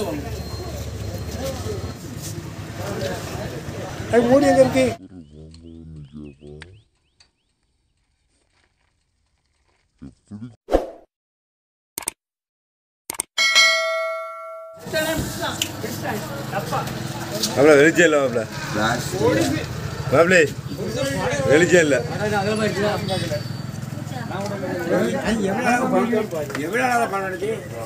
அது மூடி எங்கே இருக்கு மாப்பிள வெளிச்சம் இல்லை மாப்பிள மாப்பிள வெளிச்சம் இல்லை எவ்வளோ நாள் பண்ணி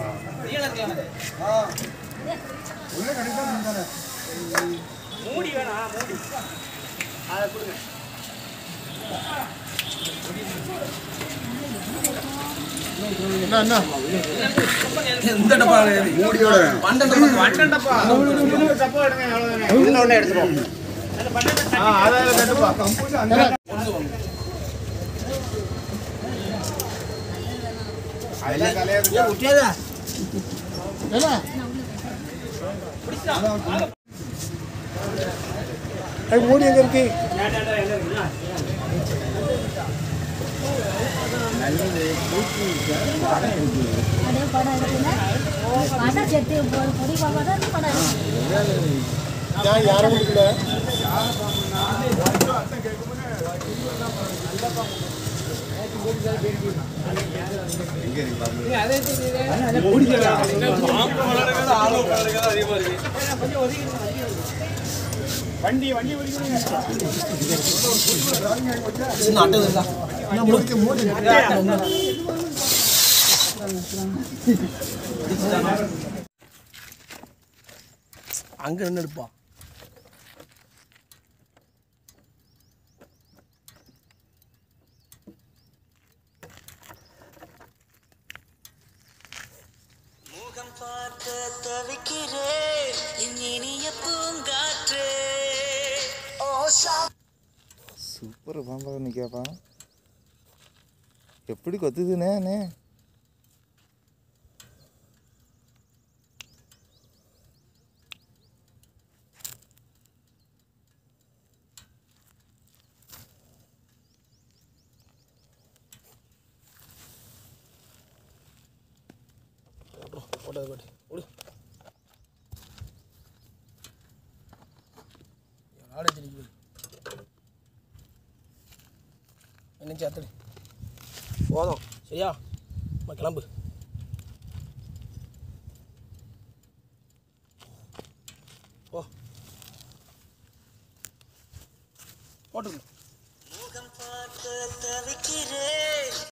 அது மூடி எங்கே இருக்கு அதே படம் இருக்குன்னா படம் செட்டு பொடி பொடி பாப்பா தான் படம் இருக்கு நான் யாரும் கொடுக்கல அங்க நின்று எடுப்பா முகம் பார்க்க தவிக்கிறேன் என் இனிய பூங்காற்றே ஓ சூப்பர் பாம்பா நிற்காப்பா எப்படி கொத்துதுண்ணே அண்ணே போட்டது பாட்டு விடு ஆடை திரிக்கு என்ன சாத்தடி போதும் சரியா நம்ம கிளம்பு போ போட்டுருங்க